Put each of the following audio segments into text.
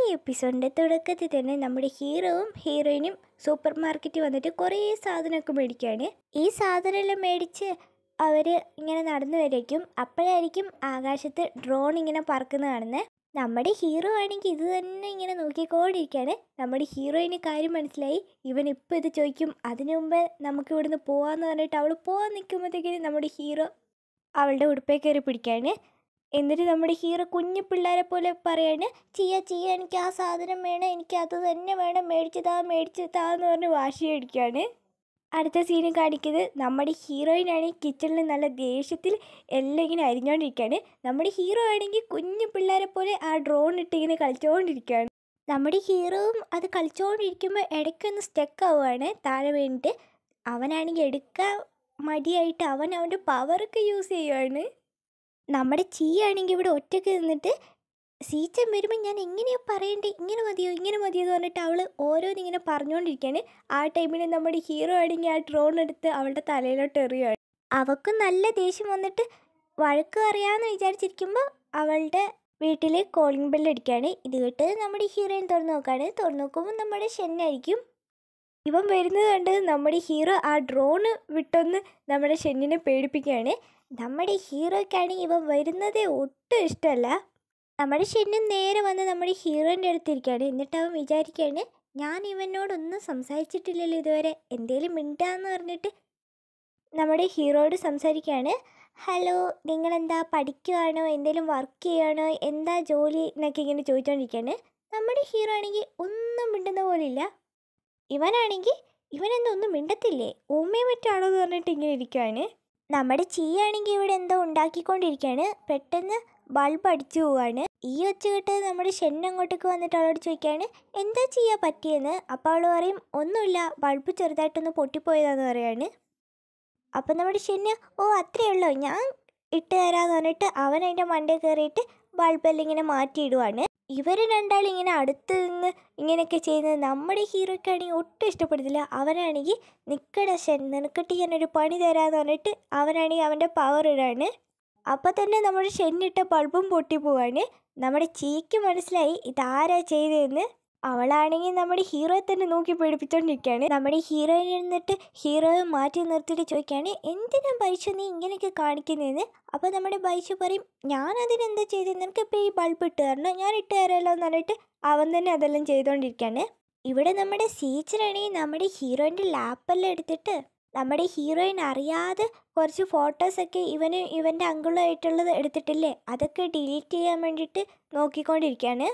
എപ്പിസോഡിൻ്റെ തുടക്കത്തിൽ തന്നെ നമ്മുടെ ഹീറോവും ഹീറോയിനും സൂപ്പർ മാർക്കറ്റിൽ വന്നിട്ട് കുറേ സാധനമൊക്കെ മേടിക്കുകയാണ് ഈ സാധനമെല്ലാം മേടിച്ച് അവർ ഇങ്ങനെ നടന്നു വരേക്കും അപ്പോഴായിരിക്കും ആകാശത്ത് ഡ്രോൺ ഇങ്ങനെ പറക്കുന്ന കാണുന്നത് നമ്മുടെ ഹീറോ ആണെങ്കിൽ ഇത് തന്നെ ഇങ്ങനെ നോക്കിക്കൊണ്ടിരിക്കുകയാണ് നമ്മുടെ ഹീറോയിന് കാര്യം മനസ്സിലായി ഇവൻ ഇപ്പോൾ ഇത് ചോദിക്കും അതിനു മുമ്പേ നമുക്ക് ഇവിടുന്ന് പോവാന്ന് പറഞ്ഞിട്ട് അവൾ പോകാൻ നിൽക്കുമ്പോഴത്തേക്കിനും നമ്മുടെ ഹീറോ അവളുടെ ഉടുപ്പേ കയറി പിടിക്കാണ് എന്നിട്ട് നമ്മുടെ ഹീറോ കുഞ്ഞു പിള്ളേരെ പോലെ പറയാണ് ചെയ്യ ചെയ്യ എനിക്ക് ആ സാധനം വേണം എനിക്ക് അത് തന്നെ വേണം മേടിച്ച് താ മേടിച്ച് താ എന്ന് പറഞ്ഞ് വാശി അടിക്കുകയാണ് അടുത്ത സീന് കാണിക്കുന്നത് നമ്മുടെ ഹീറോയിനാണ് കിച്ചണിൽ നല്ല ദേഷ്യത്തിൽ എല്ലാം ഇങ്ങനെ അരിഞ്ഞുകൊണ്ടിരിക്കുകയാണ് നമ്മുടെ ഹീറോ ആണെങ്കിൽ കുഞ്ഞു പിള്ളേരെ പോലെ ആ ഡ്രോൺ ഇട്ട് ഇങ്ങനെ കളിച്ചുകൊണ്ടിരിക്കുകയാണ് നമ്മുടെ ഹീറോവും അത് കളിച്ചുകൊണ്ടിരിക്കുമ്പോൾ ഇടയ്ക്കൊന്ന് സ്റ്റക്ക് ആവുകയാണ് താഴെ വീണിട്ട് അവനാണെങ്കിൽ എടുക്കാൻ മടിയായിട്ട് അവൻ അവൻ്റെ പവറൊക്കെ യൂസ് ചെയ്യുവാണ് നമ്മുടെ ചീയാണെങ്കിൽ ഇവിടെ ഒറ്റയ്ക്ക് നിന്നിട്ട് സീച്ചൻ വരുമ്പോൾ ഞാൻ എങ്ങനെയാ പറയണ്ടേ ഇങ്ങനെ മതിയോ ഇങ്ങനെ മതിയോ എന്ന് പറഞ്ഞിട്ട് അവൾ ഓരോന്നിങ്ങനെ പറഞ്ഞുകൊണ്ടിരിക്കുകയാണ് ആ ടൈമിൽ നമ്മുടെ ഹീറോ ആണെങ്കിൽ ആ ഡ്രോൺ എടുത്ത് അവളുടെ തലയിലോട്ട് എറിയുകയാണ് അവൾക്ക് നല്ല ദേഷ്യം വന്നിട്ട് വഴക്ക് അറിയാമെന്ന് വിചാരിച്ചിരിക്കുമ്പോൾ അവളുടെ വീട്ടിൽ കോളിംഗ് ബെല്ല് അടിക്കുകയാണ് ഇത് കേട്ട് നമ്മുടെ ഹീറോയിൻ തുറന്നു നോക്കുകയാണ് തുറന്നു നോക്കുമ്പോൾ നമ്മുടെ ഷെന്നായിരിക്കും ഇവൻ വരുന്നത് കണ്ട് നമ്മുടെ ഹീറോ ആ ഡ്രോണ് വിട്ടൊന്ന് നമ്മുടെ ഷെന്നിനെ പേടിപ്പിക്കുകയാണ് നമ്മുടെ ഹീറോയ്ക്കാണെങ്കിൽ ഇവൻ വരുന്നതേ ഒട്ടും ഇഷ്ടമല്ല നമ്മുടെ ഷെന്നും നേരെ വന്ന് നമ്മുടെ ഹീറോൻ്റെ അടുത്തിരിക്കുകയാണ് എന്നിട്ട് അവൻ വിചാരിക്കുകയാണ് ഞാൻ ഇവനോടൊന്നും സംസാരിച്ചിട്ടില്ലല്ലോ ഇതുവരെ എന്തേലും മിണ്ടാന്ന് പറഞ്ഞിട്ട് നമ്മുടെ ഹീറോയോട് സംസാരിക്കുകയാണ് ഹലോ നിങ്ങളെന്താ പഠിക്കുകയാണോ എന്തെങ്കിലും വർക്ക് ചെയ്യുകയാണോ എന്താ ജോലി എന്നൊക്കെ ഇങ്ങനെ ചോദിച്ചുകൊണ്ടിരിക്കുകയാണ് നമ്മുടെ ഹീറോ ആണെങ്കിൽ ഒന്നും മിണ്ടുന്ന പോലില്ല ഇവനാണെങ്കിൽ ഇവനെന്തോ ഒന്നും മിണ്ടത്തില്ലേ ഊമയെ മറ്റാണോ എന്ന് പറഞ്ഞിട്ട് ഇങ്ങനെ ഇരിക്കുകയാണ് നമ്മുടെ ചീയാണെങ്കിൽ ഇവിടെ എന്തോ ഉണ്ടാക്കിക്കൊണ്ടിരിക്കുകയാണ് പെട്ടെന്ന് ബൾബ് അടിച്ചു പോവാണ് ഈ ഒച്ച കേട്ടത് നമ്മുടെ ഷെൻ അങ്ങോട്ടേക്ക് വന്നിട്ട് അവളോട് ചോദിക്കുകയാണ് എന്താ ചെയ്യാൻ പറ്റിയെന്ന് അപ്പോൾ അവൾ പറയും ഒന്നുമില്ല ബൾബ് ചെറുതായിട്ടൊന്ന് പൊട്ടിപ്പോയതാന്ന് പറയാണ് അപ്പം നമ്മുടെ ഷെന്ന് ഓ അത്രയേ ഉള്ളൂ ഞാൻ ഇട്ട് തരാമെന്ന് പറഞ്ഞിട്ട് അവൻ അതിൻ്റെ മണ്ടയിൽ കയറിയിട്ട് ബൾബെല്ലാം ഇങ്ങനെ മാറ്റിയിടുവാണ് ഇവർ രണ്ടാളും ഇങ്ങനെ അടുത്ത് നിന്ന് ഇങ്ങനെയൊക്കെ ചെയ്യുന്നത് നമ്മുടെ ഹീറോയ്ക്കാണെങ്കിൽ ഒട്ടും ഇഷ്ടപ്പെടുന്നില്ല അവനാണെങ്കിൽ നിൽക്കട ഷൻ നിനക്കിട്ട് ഞാനൊരു പണി തരാമെന്ന് പറഞ്ഞിട്ട് അവനാണെങ്കിൽ അവൻ്റെ പവർ ഇടാണ് അപ്പോൾ തന്നെ നമ്മുടെ ഷെന്നിട്ട ബൾബും പൊട്ടിപ്പോവാണ് നമ്മുടെ ചീക്ക് മനസ്സിലായി ഇതാരാ ചെയ്തതെന്ന് അവളാണെങ്കിൽ നമ്മുടെ ഹീറോയെ തന്നെ നോക്കി പേടിപ്പിച്ചോണ്ടിരിക്കുകയാണ് നമ്മുടെ ഹീറോയിനെ ഇരുന്നിട്ട് ഹീറോയെ മാറ്റി നിർത്തിയിട്ട് ചോദിക്കുകയാണ് എന്തിനാ ബൈഷു നീ ഇങ്ങനെയൊക്കെ കാണിക്കുന്നതെന്ന് അപ്പോൾ നമ്മുടെ ബൈഷു പറയും ഞാൻ അതിനെന്താ ചെയ്തത് നിനക്ക് ഇപ്പോൾ ഈ ബൾബ് ഇട്ട് തരണം ഞാൻ ഇട്ട് തരാമല്ലോ എന്ന് പറഞ്ഞിട്ട് അവൻ തന്നെ അതെല്ലാം ചെയ്തുകൊണ്ടിരിക്കുകയാണ് ഇവിടെ നമ്മുടെ സീച്ചറാണെങ്കിൽ നമ്മുടെ ഹീറോയിൻ്റെ ലാപ്പെല്ലാം എടുത്തിട്ട് നമ്മുടെ ഹീറോയിൻ അറിയാതെ കുറച്ച് ഫോട്ടോസൊക്കെ ഇവന് ഇവൻ്റെ അങ്കിളുമായിട്ടുള്ളത് എടുത്തിട്ടില്ലേ അതൊക്കെ ഡിലീറ്റ് ചെയ്യാൻ വേണ്ടിയിട്ട് നോക്കിക്കൊണ്ടിരിക്കുകയാണ്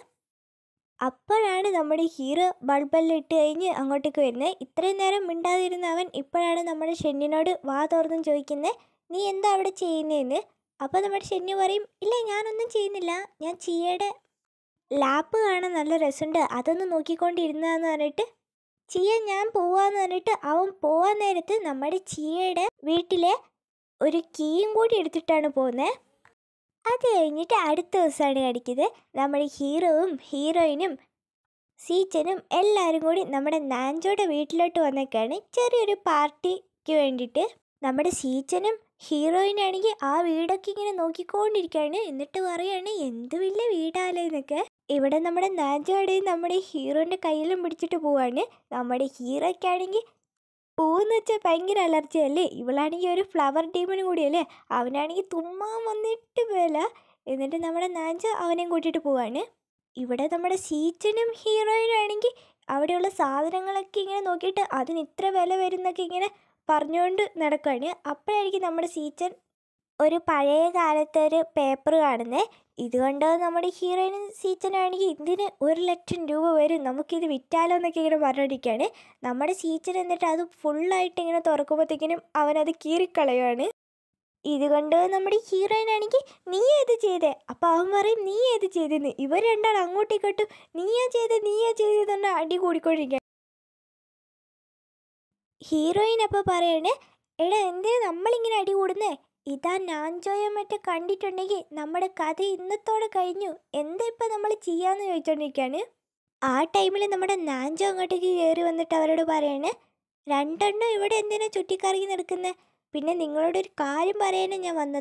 അപ്പോഴാണ് നമ്മുടെ ഹീറോ ബൾബെല്ലാം ഇട്ട് കഴിഞ്ഞ് അങ്ങോട്ടേക്ക് വരുന്നത് ഇത്രയും നേരം മിണ്ടാതിരുന്ന അവൻ ഇപ്പോഴാണ് നമ്മുടെ ഷെന്നിനോട് വാ തുറന്നും ചോദിക്കുന്നത് നീ എന്താ അവിടെ ചെയ്യുന്നതെന്ന് അപ്പോൾ നമ്മുടെ ഷെന്നി പറയും ഇല്ല ഞാനൊന്നും ചെയ്യുന്നില്ല ഞാൻ ചിയയുടെ ലാപ്പ് കാണാൻ നല്ല രസമുണ്ട് അതൊന്ന് നോക്കിക്കൊണ്ടിരുന്നതെന്ന് പറഞ്ഞിട്ട് ചിയ ഞാൻ പോവാന്ന് പറഞ്ഞിട്ട് അവൻ പോവാൻ നേരത്ത് നമ്മുടെ ചിയയുടെ വീട്ടിലെ ഒരു കീയും കൂടി എടുത്തിട്ടാണ് പോകുന്നത് അത് കഴിഞ്ഞിട്ട് അടുത്ത ദിവസമാണ് കാണിക്കുന്നത് നമ്മുടെ ഹീറോവും ഹീറോയിനും സീച്ചനും എല്ലാവരും കൂടി നമ്മുടെ നാഞ്ചോയുടെ വീട്ടിലോട്ട് വന്നേക്കാണ് ചെറിയൊരു പാർട്ടിക്ക് വേണ്ടിയിട്ട് നമ്മുടെ സീച്ചനും ഹീറോയിനാണെങ്കിൽ ആ വീടൊക്കെ ഇങ്ങനെ നോക്കിക്കൊണ്ടിരിക്കുകയാണ് എന്നിട്ട് പറയാണ് എന്ത് വലിയ വീടാലേ എന്നൊക്കെ ഇവിടെ നമ്മുടെ നാഞ്ചോടെയും നമ്മുടെ ഹീറോൻ്റെ കയ്യിലും പിടിച്ചിട്ട് പോവാണ് നമ്മുടെ ഹീറോയ്ക്കാണെങ്കിൽ പൂവെന്ന് വെച്ചാൽ ഭയങ്കര അലർജി അല്ലേ ഇവളാണെങ്കിൽ ഒരു ഫ്ലവർ ടീമിനും കൂടിയല്ലേ അവനാണെങ്കിൽ തുമ്മാൻ വന്നിട്ട് പോയല്ല എന്നിട്ട് നമ്മുടെ നാഞ്ച അവനെയും കൂട്ടിയിട്ട് പോവാണ് ഇവിടെ നമ്മുടെ സീച്ചനും ഹീറോയിനും ആണെങ്കിൽ അവിടെയുള്ള സാധനങ്ങളൊക്കെ ഇങ്ങനെ നോക്കിയിട്ട് അതിന് ഇത്ര വില വരുന്നൊക്കെ ഇങ്ങനെ പറഞ്ഞുകൊണ്ട് നടക്കുകയാണ് അപ്പോഴായിരിക്കും നമ്മുടെ സീച്ചൻ ഒരു പഴയ കാലത്തെ ഒരു പേപ്പർ കാണുന്നത് ഇതുകൊണ്ട് നമ്മുടെ ഹീറോയിനും സീച്ചനാണെങ്കിൽ ഇതിന് ഒരു ലക്ഷം രൂപ വരും നമുക്കിത് വിറ്റാലോ എന്നൊക്കെ ഇങ്ങനെ പറഞ്ഞിരിക്കുകയാണ് നമ്മുടെ സീച്ചൻ എന്നിട്ട് അത് ഫുള്ളായിട്ട് ഇങ്ങനെ തുറക്കുമ്പോഴത്തേക്കിനും അവനത് കീറിക്കളയുവാണ് ഇതുകൊണ്ട് നമ്മുടെ ഹീറോയിൻ ആണെങ്കിൽ നീ ഏത് ചെയ്തേ അപ്പോൾ അവൻ പറയും നീ ഏത് ചെയ്തെന്ന് ഇവർ രണ്ടാൾ അങ്ങോട്ടും ഇങ്ങോട്ടും നീയാ ചെയ്തേ നീയാ ചെയ്തതെന്ന് അടി കൂടിക്കൊണ്ടിരിക്കുക ഹീറോയിൻ അപ്പോൾ പറയണേ എടാ എന്തിനാ നമ്മളിങ്ങനെ അടി കൂടുന്നേ ഇതാ നാഞ്ചോയോ മറ്റോ കണ്ടിട്ടുണ്ടെങ്കിൽ നമ്മുടെ കഥ ഇന്നത്തോടെ കഴിഞ്ഞു എന്താ ഇപ്പം നമ്മൾ ചെയ്യാന്ന് ചോദിച്ചോണ്ടിരിക്കുകയാണ് ആ ടൈമിൽ നമ്മുടെ നാഞ്ചോ അങ്ങോട്ടേക്ക് കയറി വന്നിട്ട് അവരോട് പറയാണ് രണ്ടെണ്ണം ഇവിടെ എന്തിനാ ചുറ്റിക്കറങ്ങി നിൽക്കുന്നത് പിന്നെ നിങ്ങളോട് ഒരു കാര്യം പറയാനാണ് ഞാൻ വന്നത്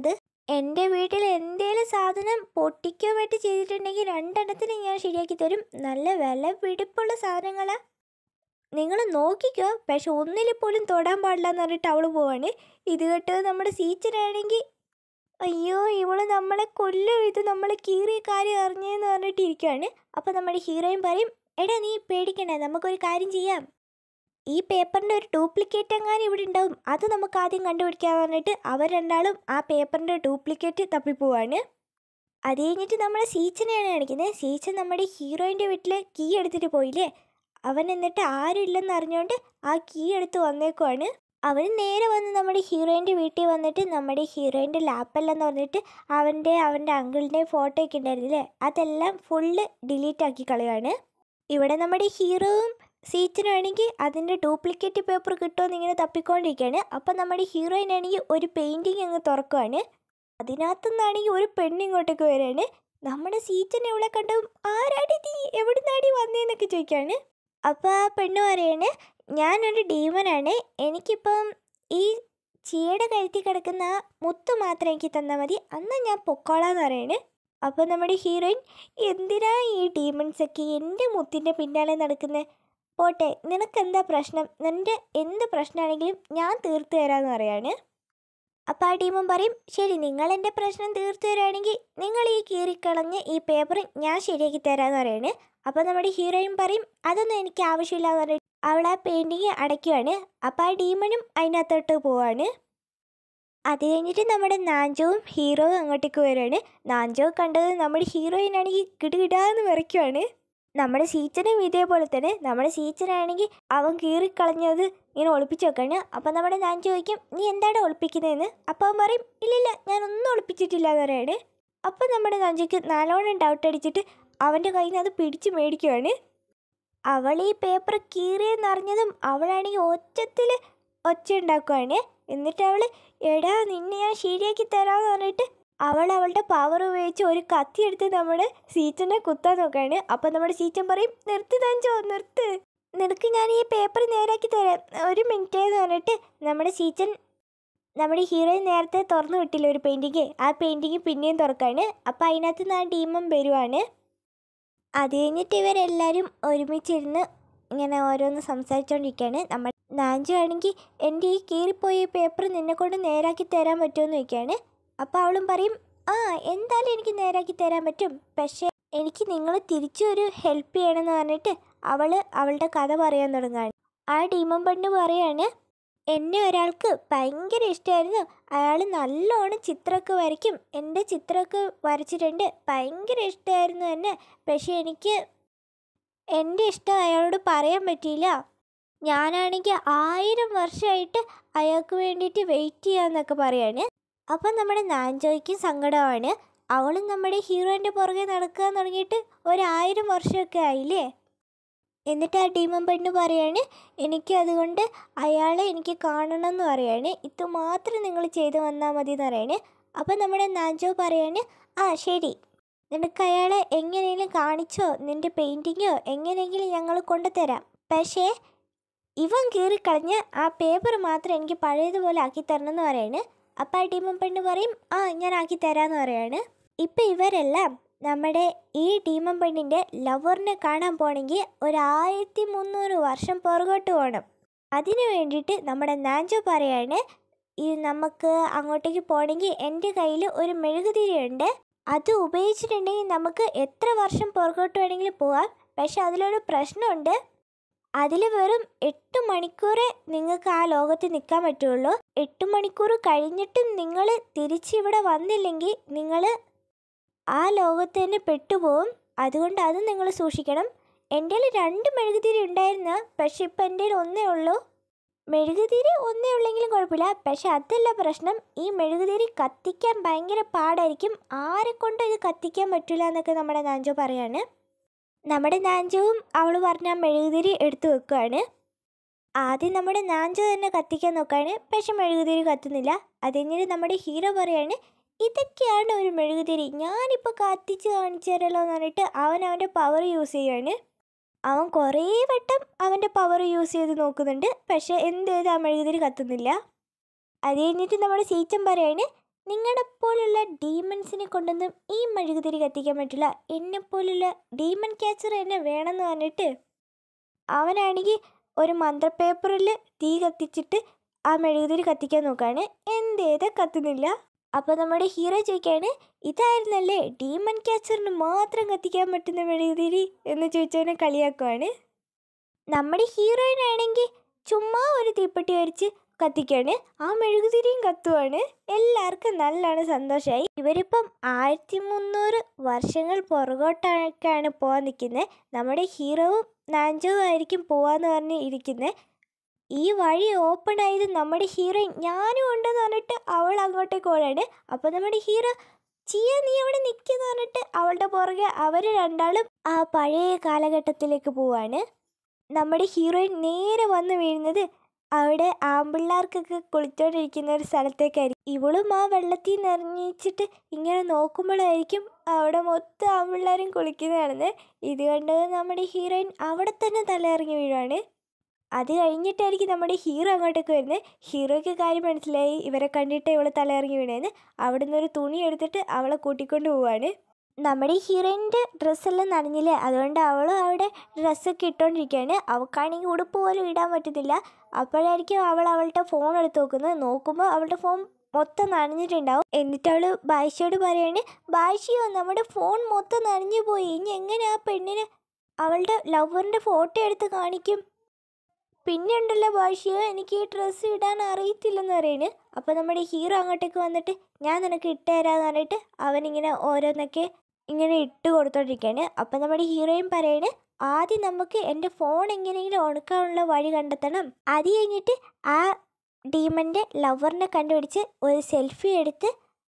എൻ്റെ വീട്ടിൽ എന്തേലും സാധനം പൊട്ടിക്കോ മറ്റ് ചെയ്തിട്ടുണ്ടെങ്കിൽ രണ്ടെണ്ണത്തിന് ഞാൻ ശരിയാക്കി തരും നല്ല വില പിടിപ്പുള്ള സാധനങ്ങളാ നിങ്ങൾ നോക്കിക്കോ പക്ഷെ ഒന്നിൽ പോലും തൊടാൻ പാടില്ല എന്ന് പറഞ്ഞിട്ട് അവൾ പോവാണ് ഇത് കേട്ട് നമ്മുടെ സീച്ചനാണെങ്കിൽ അയ്യോ ഇവള് നമ്മളെ കൊല്ലും ഇത് നമ്മളെ കീറിയ കാര്യം അറിഞ്ഞെന്ന് പറഞ്ഞിട്ട് ഇരിക്കുകയാണ് അപ്പോൾ നമ്മുടെ ഹീറോയിൻ പറയും എടാ നീ പേടിക്കണ്ട നമുക്കൊരു കാര്യം ചെയ്യാം ഈ പേപ്പറിൻ്റെ ഒരു ഡ്യൂപ്ലിക്കേറ്റ് എങ്ങാനും ഇവിടെ ഉണ്ടാവും അത് നമുക്ക് ആദ്യം കണ്ടുപിടിക്കാൻ പറഞ്ഞിട്ട് അവർ രണ്ടാളും ആ പേപ്പറിൻ്റെ ഡ്യൂപ്ലിക്കേറ്റ് തപ്പിപ്പോവാണ് അത് കഴിഞ്ഞിട്ട് നമ്മളെ സീച്ചനെയാണ് കാണിക്കുന്നത് സീച്ചൻ നമ്മുടെ ഹീറോയിൻ്റെ വീട്ടിൽ കീ എടുത്തിട്ട് പോയില്ലേ അവൻ എന്നിട്ട് ആരും ഇല്ലെന്ന് അറിഞ്ഞുകൊണ്ട് ആ കീ എടുത്ത് വന്നേക്കുവാണ് അവൻ നേരെ വന്ന് നമ്മുടെ ഹീറോയിൻ്റെ വീട്ടിൽ വന്നിട്ട് നമ്മുടെ ഹീറോയിൻ്റെ ലാപ്പല്ലെന്ന് പറഞ്ഞിട്ട് അവൻ്റെ അവൻ്റെ അങ്കിളിൻ്റെയും ഫോട്ടോ ഒക്കെ ഉണ്ടായിരുന്നില്ലേ അതെല്ലാം ഫുള്ള് ഡിലീറ്റ് ആക്കി കളയുവാണ് ഇവിടെ നമ്മുടെ ഹീറോവും സീച്ചനാണെങ്കിൽ അതിൻ്റെ ഡ്യൂപ്ലിക്കേറ്റ് പേപ്പർ കിട്ടുമെന്ന് ഇങ്ങനെ തപ്പിക്കൊണ്ടിരിക്കുകയാണ് അപ്പം നമ്മുടെ ഹീറോയിൻ ആണെങ്കിൽ ഒരു പെയിൻറ്റിങ് അങ്ങ് തുറക്കുവാണ് അതിനകത്തുനിന്നാണെങ്കിൽ ഒരു പെണ്ണിങ്ങോട്ടേക്ക് വരികയാണ് നമ്മുടെ സീച്ചൻ എവിടെ കണ്ടും ആരാടി നീ എവിടുന്നാടി വന്നേന്നൊക്കെ ചോദിക്കുകയാണ് അപ്പോൾ ആ പെണ്ണ് പറയാണ് ഞാനൊരു ഡീമനാണ് എനിക്കിപ്പം ഈ ചീയുടെ കഴുത്തിൽ കിടക്കുന്ന ആ മുത്ത് മാത്രം എനിക്ക് തന്നാൽ മതി അന്ന് ഞാൻ പൊക്കോളാന്ന് പറയാണ് അപ്പോൾ നമ്മുടെ ഹീറോയിൻ എന്തിനാ ഈ ഡീമൺസ് ഒക്കെ എൻ്റെ മുത്തിൻ്റെ പിന്നാലെ നടക്കുന്നത് പോട്ടെ നിനക്കെന്താ പ്രശ്നം നിൻ്റെ എന്ത് പ്രശ്നമാണെങ്കിലും ഞാൻ തീർത്തു തരാമെന്ന് പറയാണ് അപ്പോൾ ആ ടീമും പറയും ശരി നിങ്ങൾ എൻ്റെ പ്രശ്നം തീർത്തു തരാണെങ്കിൽ നിങ്ങൾ ഈ കീറിക്കളഞ്ഞ് ഈ പേപ്പർ ഞാൻ ശരിയാക്കി തരാമെന്ന് പറയാണ് അപ്പോൾ നമ്മുടെ ഹീറോയിൻ പറയും അതൊന്നും എനിക്ക് ആവശ്യമില്ല എന്ന് പറഞ്ഞിട്ട് അവൾ ആ പെയിൻറ്റിങ് അടയ്ക്കുവാണ് അപ്പോൾ ആ ഡീമനും അതിനകത്തോട്ട് പോവാണ് അത് കഴിഞ്ഞിട്ട് നമ്മുടെ നാഞ്ചവും ഹീറോയും അങ്ങോട്ടേക്ക് വരികയാണ് നാഞ്ചോ കണ്ടത് നമ്മുടെ ഹീറോയിനാണെങ്കിൽ കിടുകിടാന്ന് വിറയ്ക്കുവാണ് നമ്മുടെ സീച്ചനും ഇതേപോലെ തന്നെ നമ്മുടെ സീച്ചനാണെങ്കിൽ അവൻ കീറിക്കളഞ്ഞത് ഇങ്ങനെ ഒളിപ്പിച്ച് വെക്കാണ് അപ്പം നമ്മുടെ ഞാൻ ചോദിക്കും നീ എന്താണ് ഒളിപ്പിക്കുന്നതെന്ന് അപ്പം അവൻ പറയും ഇല്ലില്ല ഞാനൊന്നും ഒളിപ്പിച്ചിട്ടില്ല എന്ന് പറയാണ് അപ്പം നമ്മുടെ നഞ്ചയ്ക്ക് നല്ലോണം ഡൗട്ട് അടിച്ചിട്ട് അവൻ്റെ കയ്യിൽ നിന്ന് അത് പിടിച്ച് മേടിക്കുവാണ് അവൾ ഈ പേപ്പർ കീറിയെന്നറിഞ്ഞതും അവളാണെങ്കിൽ ഒച്ചത്തിൽ ഒച്ച ഉണ്ടാക്കുവാണ് എന്നിട്ട് അവൾ എടാ നിന്നെ ഞാൻ ശരിയാക്കി തരാമെന്ന് പറഞ്ഞിട്ട് അവൾ അവളുടെ പവർ ഉപയോഗിച്ച് ഒരു കത്തി എടുത്ത് നമ്മുടെ സീച്ചനെ കുത്താൻ നോക്കുകയാണ് അപ്പം നമ്മുടെ സീച്ചൻ പറയും നിർത്തി തഞ്ചോ നിർത്ത് നിനക്ക് ഞാൻ ഈ പേപ്പർ നേരാക്കി തരാം ഒരു മിനിറ്റ് എന്ന് പറഞ്ഞിട്ട് നമ്മുടെ സീച്ചൻ നമ്മുടെ ഹീറോയിൻ നേരത്തെ തുറന്നു വിട്ടില്ല ഒരു പെയിൻറ്റിങ് ആ പെയിൻറ്റിങ് പിന്നെയും തുറക്കാണ് അപ്പം അതിനകത്ത് നിന്ന് ആ ടീമും വരുവാണ് അത് കഴിഞ്ഞിട്ട് ഇവരെല്ലാവരും ഒരുമിച്ചിരുന്ന് ഇങ്ങനെ ഓരോന്ന് സംസാരിച്ചുകൊണ്ടിരിക്കുകയാണ് നമ്മൾ നാഞ്ചു ആണെങ്കിൽ എൻ്റെ ഈ കീറിപ്പോയ പേപ്പർ നിന്നെ കൊണ്ട് നേരാക്കി തരാൻ പറ്റുമെന്ന് ചോദിക്കുകയാണ് അപ്പോൾ അവളും പറയും ആ എന്തായാലും എനിക്ക് നേരാക്കി തരാൻ പറ്റും പക്ഷേ എനിക്ക് നിങ്ങൾ തിരിച്ചൊരു ഹെൽപ്പ് ചെയ്യണമെന്ന് പറഞ്ഞിട്ട് അവൾ അവളുടെ കഥ പറയാൻ തുടങ്ങുകയാണ് ആ ഡീമൻ പെണ്ണ് പറയാണ് എന്നെ ഒരാൾക്ക് ഭയങ്കര ഇഷ്ടമായിരുന്നു അയാൾ നല്ലോണം ചിത്രമൊക്കെ വരയ്ക്കും എൻ്റെ ചിത്രമൊക്കെ വരച്ചിട്ടുണ്ട് ഭയങ്കര ഇഷ്ടമായിരുന്നു എന്നെ പക്ഷേ എനിക്ക് എൻ്റെ ഇഷ്ടം അയാളോട് പറയാൻ പറ്റിയില്ല ഞാനാണെങ്കിൽ ആയിരം വർഷമായിട്ട് അയാൾക്ക് വേണ്ടിയിട്ട് വെയിറ്റ് ചെയ്യാന്നൊക്കെ പറയാണ് അപ്പം നമ്മുടെ നാഞ്ചോയ്ക്കും സങ്കടമാണ് അവളും നമ്മുടെ ഹീറോയിൻ്റെ പുറകെ നടക്കാൻ തുടങ്ങിയിട്ട് ഒരായിരം വർഷമൊക്കെ ആയില്ലേ എന്നിട്ട് ആ ടീമൻ പെണ്ണ് പറയാണ് എനിക്ക് അതുകൊണ്ട് അയാളെ എനിക്ക് കാണണം എന്ന് പറയാണ് ഇത് മാത്രം നിങ്ങൾ ചെയ്തു വന്നാൽ മതി എന്ന് പറയാണ് അപ്പം നമ്മുടെ നാഞ്ചോ പറയാണ് ആ ശരി നിനക്ക് അയാളെ എങ്ങനെയെങ്കിലും കാണിച്ചോ നിൻ്റെ പെയിൻറ്റിങ്ങോ എങ്ങനെയെങ്കിലും ഞങ്ങൾ കൊണ്ടുതരാം പക്ഷേ ഇവൻ കീറിക്കളഞ്ഞ് ആ പേപ്പർ മാത്രം എനിക്ക് പഴയതുപോലെ ആക്കി തരണം എന്ന് പറയാണ് അപ്പം ആ ടീമൻ പെണ്ണ് പറയും ആ ഞാൻ ആക്കി തരാമെന്ന് പറയാണ് ഇപ്പം ഇവരെല്ലാം നമ്മുടെ ഈ ടീമൻ പെണ്ണിൻ്റെ ലവറിനെ കാണാൻ പോകണമെങ്കിൽ ഒരു ആയിരത്തി മുന്നൂറ് വർഷം പുറകോട്ട് പോകണം അതിനു വേണ്ടിയിട്ട് നമ്മുടെ നാഞ്ചോ പറയാണ് ഈ നമുക്ക് അങ്ങോട്ടേക്ക് പോകണമെങ്കിൽ എൻ്റെ കയ്യിൽ ഒരു മെഴുകുതിരിയുണ്ട് അത് ഉപയോഗിച്ചിട്ടുണ്ടെങ്കിൽ നമുക്ക് എത്ര വർഷം പുറകോട്ട് വേണമെങ്കിലും പോവാം പക്ഷെ അതിലൊരു പ്രശ്നമുണ്ട് അതിൽ വെറും എട്ട് മണിക്കൂറേ നിങ്ങൾക്ക് ആ ലോകത്ത് നിൽക്കാൻ പറ്റുള്ളൂ എട്ട് മണിക്കൂർ കഴിഞ്ഞിട്ടും നിങ്ങൾ തിരിച്ചിവിടെ വന്നില്ലെങ്കിൽ നിങ്ങൾ ആ ലോകത്ത് തന്നെ പെട്ടുപോകും അതുകൊണ്ട് അത് നിങ്ങൾ സൂക്ഷിക്കണം എൻ്റെ കയ്യിൽ രണ്ട് മെഴുകുതിരി ഉണ്ടായിരുന്ന പക്ഷെ ഇപ്പം എൻ്റെ കയ്യിൽ ഒന്നേ ഉള്ളൂ മെഴുകുതിരി ഒന്നേ ഉള്ളെങ്കിലും കുഴപ്പമില്ല പക്ഷെ അതല്ല പ്രശ്നം ഈ മെഴുകുതിരി കത്തിക്കാൻ ഭയങ്കര പാടായിരിക്കും ആരെ കൊണ്ട് ഇത് കത്തിക്കാൻ പറ്റില്ല എന്നൊക്കെ നമ്മുടെ നാഞ്ചോ പറയാണ് നമ്മുടെ നാഞ്ചവും അവൾ പറഞ്ഞ ആ മെഴുകുതിരി എടുത്തു വെക്കുകയാണ് ആദ്യം നമ്മുടെ നാഞ്ചോ തന്നെ കത്തിക്കാൻ നോക്കുകയാണ് പക്ഷെ മെഴുകുതിരി കത്തുന്നില്ല അതിങ്ങനെ നമ്മുടെ ഹീറോ പറയാണ് ഇതൊക്കെയാണ് ഒരു മെഴുകുതിരി ഞാനിപ്പോൾ കത്തിച്ച് കാണിച്ചു തരല്ലോ എന്ന് പറഞ്ഞിട്ട് അവൻ അവൻ്റെ പവർ യൂസ് ചെയ്യുകയാണ് അവൻ കുറേ വട്ടം അവൻ്റെ പവർ യൂസ് ചെയ്ത് നോക്കുന്നുണ്ട് പക്ഷേ എന്ത് ചെയ്ത് ആ മെഴുകുതിരി കത്തുന്നില്ല അത് കഴിഞ്ഞിട്ട് നമ്മുടെ സീച്ചൻ പറയാണ് നിങ്ങളുടെ പോലുള്ള ഡീമൺസിനെ കൊണ്ടൊന്നും ഈ മെഴുകുതിരി കത്തിക്കാൻ പറ്റില്ല എന്നെ പോലുള്ള ഡീമൺ ക്യാച്ചർ എന്നെ വേണമെന്ന് പറഞ്ഞിട്ട് അവനാണെങ്കിൽ ഒരു മന്ത്രപ്പേപ്പറിൽ തീ കത്തിച്ചിട്ട് ആ മെഴുകുതിരി കത്തിക്കാൻ നോക്കുകയാണ് എന്തേത് കത്തുന്നില്ല അപ്പോൾ നമ്മുടെ ഹീറോ ചോദിക്കുകയാണ് ഇതായിരുന്നല്ലേ ഡീമൺ ക്യാച്ചറിന് മാത്രം കത്തിക്കാൻ പറ്റുന്ന മെഴുകുതിരി എന്ന് ചോദിച്ചവനെ കളിയാക്കുവാണ് നമ്മുടെ ഹീറോയിൻ ആണെങ്കിൽ ചുമ്മാ ഒരു തീപ്പെട്ടി വരച്ച് കത്തിക്കാണ് ആ മെഴുകുതിരിയും കത്തുവാണ് എല്ലാവർക്കും നല്ലോണം സന്തോഷമായി ഇവരിപ്പം ആയിരത്തി മുന്നൂറ് വർഷങ്ങൾ പുറകോട്ടൊക്കെയാണ് പോകാൻ നിൽക്കുന്നത് നമ്മുടെ ഹീറോവും നാഞ്ചവും ആയിരിക്കും പോവാന്ന് പറഞ്ഞ് ഇരിക്കുന്നത് ഈ വഴി ഓപ്പൺ ആയത് നമ്മുടെ ഹീറോയിൻ ഞാനും ഉണ്ടെന്ന് പറഞ്ഞിട്ട് അവൾ അങ്ങോട്ടേക്ക് ഓടാണ് അപ്പോൾ നമ്മുടെ ഹീറോ ചിയ നീ അവിടെ നിൽക്കുന്നു പറഞ്ഞിട്ട് അവളുടെ പുറകെ അവർ രണ്ടാളും ആ പഴയ കാലഘട്ടത്തിലേക്ക് പോവാണ് നമ്മുടെ ഹീറോയിൻ നേരെ വന്ന് വീഴുന്നത് അവിടെ ആമ്പിള്ളേർക്കൊക്കെ കുളിച്ചോണ്ടിരിക്കുന്ന ഒരു സ്ഥലത്തേക്കായിരിക്കും ഇവളും ആ വെള്ളത്തിൽ നിറഞ്ഞിച്ചിട്ട് ഇങ്ങനെ നോക്കുമ്പോഴായിരിക്കും അവിടെ മൊത്തം ആമ്പിള്ളേരും കുളിക്കുന്നതാണെന്ന് ഇത് കണ്ടത് നമ്മുടെ ഹീറോയിൻ അവിടെ തന്നെ തലയിറങ്ങി വീഴുവാണ് അത് കഴിഞ്ഞിട്ടായിരിക്കും നമ്മുടെ ഹീറോ അങ്ങോട്ടേക്ക് വരുന്നത് ഹീറോയ്ക്ക് കാര്യം മനസ്സിലായി ഇവരെ കണ്ടിട്ട് ഇവള് തലയിറങ്ങി വീണേന്ന് അവിടെ നിന്ന് ഒരു തുണി എടുത്തിട്ട് അവളെ കൂട്ടിക്കൊണ്ട് പോവാണ് നമ്മുടെ ഹീറോയിൻ്റെ ഡ്രസ്സെല്ലാം നനഞ്ഞില്ലേ അതുകൊണ്ട് അവളും അവിടെ ഡ്രസ്സൊക്കെ ഇട്ടുകൊണ്ടിരിക്കുകയാണ് അവൾക്കാണെങ്കിൽ ഉടുപ്പ് പോലും ഇടാൻ പറ്റുന്നില്ല അപ്പോഴായിരിക്കും അവൾ അവളുടെ ഫോൺ എടുത്ത് നോക്കുന്നത് നോക്കുമ്പോൾ അവളുടെ ഫോൺ മൊത്തം നനഞ്ഞിട്ടുണ്ടാവും എന്നിട്ട് അവൾ ബായിഷയോട് പറയാണ് ബായിഷയോ നമ്മുടെ ഫോൺ മൊത്തം നനഞ്ഞു പോയി ഇനി എങ്ങനെ ആ പെണ്ണിന് അവളുടെ ലവറിൻ്റെ ഫോട്ടോ എടുത്ത് കാണിക്കും പിന്നെ ഉണ്ടല്ലോ ഭാഷയോ എനിക്ക് ഈ ഡ്രസ്സ് ഇടാൻ അറിയത്തില്ലെന്ന് പറയുന്നു അപ്പോൾ നമ്മുടെ ഹീറോ അങ്ങോട്ടേക്ക് വന്നിട്ട് ഞാൻ നിനക്ക് ഇട്ട് തരാമെന്ന് പറഞ്ഞിട്ട് അവനിങ്ങനെ ഓരോന്നൊക്കെ ഇങ്ങനെ ഇട്ട് കൊടുത്തോണ്ടിരിക്കുകയാണ് അപ്പം നമ്മുടെ ഹീറോയും പറയാണ് ആദ്യം നമുക്ക് എൻ്റെ ഫോൺ എങ്ങനെയെങ്കിലും ഉണക്കാനുള്ള വഴി കണ്ടെത്തണം അത് കഴിഞ്ഞിട്ട് ആ ഡീമൻ്റെ ലവറിനെ കണ്ടുപിടിച്ച് ഒരു സെൽഫി എടുത്ത്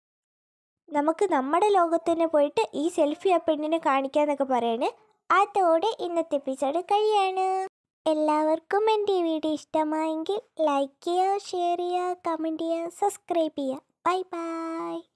നമുക്ക് നമ്മുടെ ലോകത്ത് തന്നെ പോയിട്ട് ഈ സെൽഫി ആ പെണ്ണിനെ കാണിക്കാന്നൊക്കെ പറയാണ് അതോടെ ഇന്നത്തെ എപ്പിസോഡ് കഴിയാണ് എല്ലാവർക്കും എൻ്റെ ഈ വീഡിയോ ഇഷ്ടമായെങ്കിൽ ലൈക്ക് ചെയ്യുക ഷെയർ ചെയ്യുക കമൻറ്റ് ചെയ്യുക സബ്സ്ക്രൈബ് ചെയ്യുക ബൈ ബൈ